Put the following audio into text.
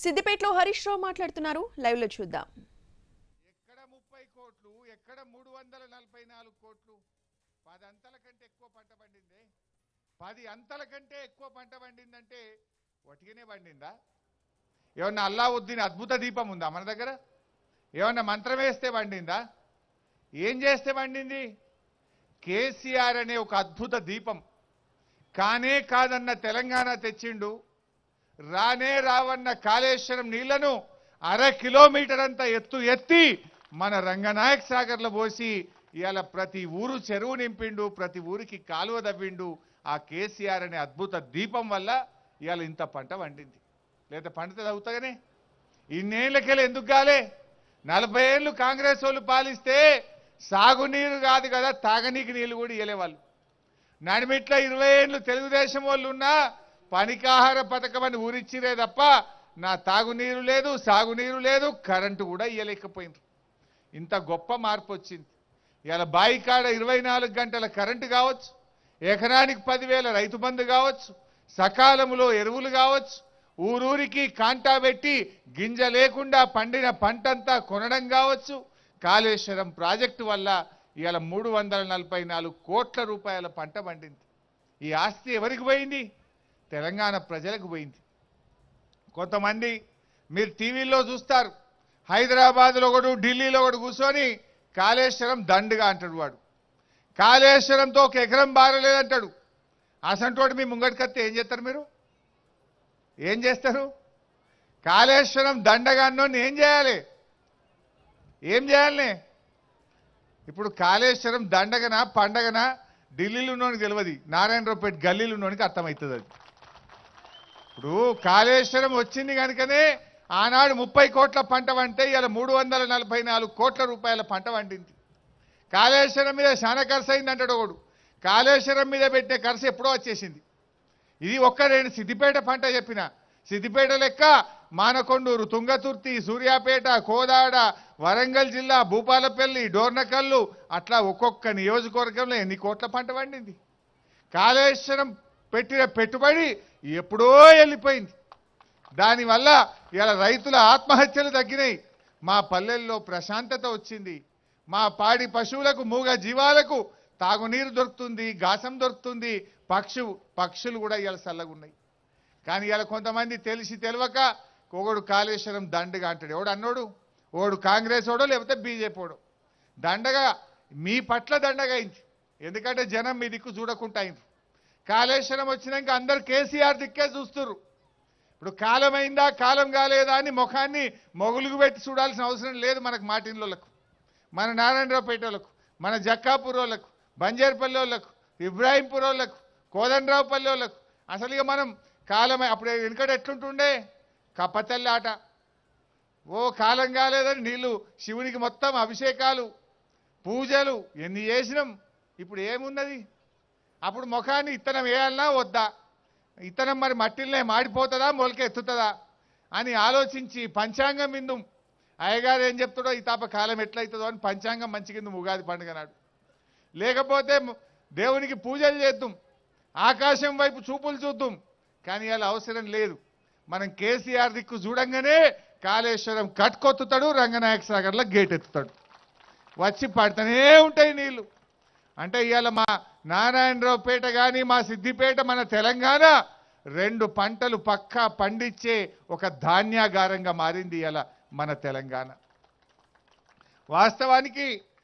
సిద్దిపేటలో హరీష్ రావు మాట్లాడుతున్నారు లైవ్ లో చూద్దాం ఎక్కడ ముప్పై కోట్లు ఎక్కడ మూడు వందల నలభై నాలుగు కోట్లు పది అంతల కంటే ఎక్కువ పంట పండిందే పది అంతల కంటే ఎక్కువ పంట పండిందంటే ఒటిగానే పండిందా ఏమన్నా అల్లావుద్దీన్ అద్భుత దీపం ఉందా మన దగ్గర ఏమన్నా మంత్రం వేస్తే పండిందా ఏం చేస్తే పండింది కేసీఆర్ అనే ఒక అద్భుత దీపం కానే కాదన్న తెలంగాణ తెచ్చిండు రానే రావన్న కాళేశ్వరం నీళ్లను అర కిలోమీటర్ అంత ఎత్తు ఎత్తి మన రంగనాయక్ సాగర్లో పోసి ఇవాళ ప్రతి ఊరు చెరువు నింపిండు ప్రతి ఊరికి కాలువ దవ్విండు ఆ కేసీఆర్ అనే అద్భుత దీపం వల్ల ఇవాళ ఇంత పంట వండింది లేదా పండితే తగ్గుతాగానే ఇన్నేళ్ళకెళ్ళి ఎందుకు కాలే నలభై ఏళ్ళు కాంగ్రెస్ వాళ్ళు పాలిస్తే సాగునీరు కాదు కదా తాగనీకి నీళ్ళు కూడా ఇయ్యలే వాళ్ళు నడిమిట్ల ఇరవై ఏళ్ళు తెలుగుదేశం వాళ్ళు ఉన్నా పనికాహార పథకం అని ఊరిచ్చిరే తప్ప నా తాగునీరు లేదు సాగునీరు లేదు కరెంటు కూడా ఇయ్యలేకపోయింది ఇంత గొప్ప మార్పు వచ్చింది ఇలా బాయి కాడ ఇరవై నాలుగు గంటల కరెంటు కావచ్చు ఎకరానికి పదివేల రైతు బంధు కావచ్చు సకాలంలో ఎరువులు కావచ్చు ఊరూరికి కాంటా పెట్టి గింజ లేకుండా పండిన పంటంతా కొనడం కావచ్చు కాళేశ్వరం ప్రాజెక్టు వల్ల ఇవాళ మూడు వందల నలభై నాలుగు కోట్ల రూపాయల పంట పండింది ఈ ఆస్తి ఎవరికి పోయింది తెలంగాణ ప్రజలకు పోయింది కొంతమంది మీరు టీవీలో చూస్తారు హైదరాబాద్లో ఒకడు ఢిల్లీలో ఒకడు కూర్చొని కాళేశ్వరం దండుగా అంటాడు వాడు కాళేశ్వరంతో ఒక ఎకరం బారలేదంటాడు అసంటోటి మీ ముంగటికత్తే ఏం చేస్తారు మీరు ఏం చేస్తారు కాళేశ్వరం దండగాన్నోని ఏం చేయాలి ఏం చేయాలి ఇప్పుడు కాళేశ్వరం దండగన పండగన ఢిల్లీలో ఉన్నోనికి తెలియదు నారాయణరావుపేట గల్లీలో ఉన్నోనికి అర్థమవుతుంది అది ఇప్పుడు కాళేశ్వరం వచ్చింది కనుకనే ఆనాడు ముప్పై కోట్ల పంట పంటే ఇలా మూడు వందల నలభై నాలుగు కోట్ల రూపాయల పంట పండింది కాళేశ్వరం మీద చాలా ఖర్చు అయింది అంటాడు ఒకడు కాళేశ్వరం మీద పెట్టే ఖర్చు ఎప్పుడో వచ్చేసింది ఇది ఒక్క నేను సిద్దిపేట పంట చెప్పిన సిద్దిపేట లెక్క మానకొండూరు తుంగతుర్తి సూర్యాపేట కోదాడ వరంగల్ జిల్లా భూపాలపల్లి డోర్నకల్లు అట్లా ఒక్కొక్క నియోజకవర్గంలో ఎన్ని కోట్ల పంట పండింది కాళేశ్వరం పెట్టిన పెట్టుబడి ఎప్పుడో వెళ్ళిపోయింది దానివల్ల ఇలా రైతుల ఆత్మహత్యలు తగ్గినాయి మా పల్లెల్లో ప్రశాంతత వచ్చింది మా పాడి పశువులకు మూగ జీవాలకు తాగునీరు దొరుకుతుంది గాసం దొరుకుతుంది పక్షు పక్షులు కూడా ఇలా చల్లగున్నాయి కానీ ఇలా కొంతమంది తెలిసి తెలియక ఒకడు కాళేశ్వరం దండగా అంటాడు ఎవడు అన్నోడు ఓడు కాంగ్రెస్ ఓడో లేకపోతే బీజేపీ ఓడో దండగా మీ పట్ల దండగా అయింది ఎందుకంటే జనం మీ దిక్కు చూడకుండా అయింది కాళేశ్వరం వచ్చినాక అందరు కేసీఆర్ దిక్కే చూస్తుర్రు ఇప్పుడు కాలం అయిందా కాలం కాలేదా అని ముఖాన్ని మొగులుగు పెట్టి చూడాల్సిన అవసరం లేదు మనకు మాటిన్లోలకు మన నారాయణరావుపేట వాళ్ళకు మన జక్కాపూర్ వాళ్ళకు బంజేర్పల్లి వాళ్ళకు ఇబ్రాహీంపూర్ వాళ్ళకు కోదండరావుపల్లి వాళ్ళకు అసలు ఇక మనం కాలమే అప్పుడు వెనుకట ఎట్లుంటుండే కప్పతల్లి ఆట ఓ కాలం కాలేదని నీళ్ళు శివునికి మొత్తం అభిషేకాలు పూజలు ఎన్ని చేసినాం ఇప్పుడు ఏమున్నది అప్పుడు ముఖాన్ని ఇత్తనం వేయాలన్నా వద్దా ఇత్తనం మరి మట్టిల్నే మాడిపోతుందా మొలక ఎత్తుతుందా అని ఆలోచించి పంచాంగం విందు అయ్యగారు ఏం చెప్తాడో ఈ తాప కాలం ఎట్లయితుందో అని పంచాంగం మంచి కింద ఉగాది పండుగ నాడు లేకపోతే ము- దేవునికి పూజలు చేద్దాం ఆకాశం వైపు చూపులు చూద్దాం కానీ అలా అవసరం లేదు మనం కేసీఆర్ దిక్కు చూడంగానే కాళేశ్వరం కట్కొత్తుతాడు రంగనాయక సాగర్లో గేట్ ఎత్తుతాడు వచ్చి పడుతూనే ఉంటాయి నీళ్లు అంటే ఇవాళ మా నారాయణరావుపేట కానీ మా సిద్దిపేట మన తెలంగాణ రెండు పంటలు పక్కా పండించే ఒక ధాన్యాగారంగా మారింది ఇవాళ మన తెలంగాణ వాస్తవానికి